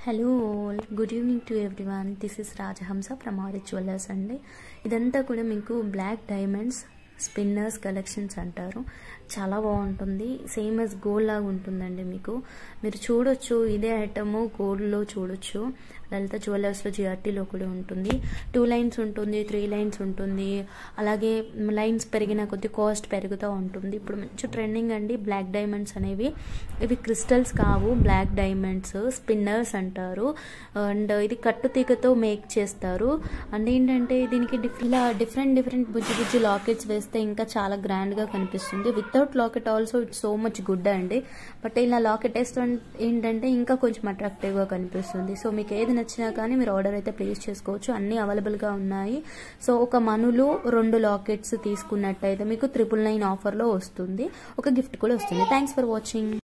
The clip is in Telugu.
hello good evening to everyone this is Rajahamsa from Aarich jewellers అండి ఇదంతా కూడా మీకు బ్లాక్ డైమండ్స్ స్పిన్నర్స్ కలెక్షన్స్ అంటారు చాలా బాగుంటుంది సేమ్ as గోల్డ్ లాగా ఉంటుందండి మీకు మీరు చూడొచ్చు ఇదే ఐటమ్ గోల్డ్లో చూడొచ్చు లలిత జ్యువెలర్స్లో జిఆర్టీలో కూడా ఉంటుంది టూ లైన్స్ ఉంటుంది త్రీ లైన్స్ ఉంటుంది అలాగే లైన్స్ పెరిగిన కొద్ది కాస్ట్ పెరుగుతూ ఉంటుంది ఇప్పుడు మంచి ట్రెండింగ్ అండి బ్లాక్ డైమండ్స్ అనేవి ఇవి క్రిస్టల్స్ కావు బ్లాక్ డైమండ్స్ స్పిన్నర్స్ అంటారు అండ్ ఇది కట్టు తీగతో మేక్ చేస్తారు అండ్ ఏంటంటే దీనికి డిఫ్ ఇలా డిఫరెంట్ డిఫరెంట్ బుజ్జి బుజ్జి లాకెట్స్ వేస్తే ఇంకా చాలా గ్రాండ్గా కనిపిస్తుంది without locket also it's so much good అండి బట్ ఇలా లాకెట్ వేస్తే ఏంటంటే ఇంకా కొంచెం అట్రాక్టివ్గా కనిపిస్తుంది సో మీకు ఏది నచ్చినా కానీ మీరు ఆర్డర్ అయితే ప్లేస్ చేసుకోవచ్చు అన్నీ అవైలబుల్గా ఉన్నాయి సో ఒక మనులు రెండు లాకెట్స్ తీసుకున్నట్టయితే మీకు త్రిపుల్ నైన్ ఆఫర్లో వస్తుంది ఒక గిఫ్ట్ కూడా వస్తుంది థ్యాంక్స్ ఫర్ వాచింగ్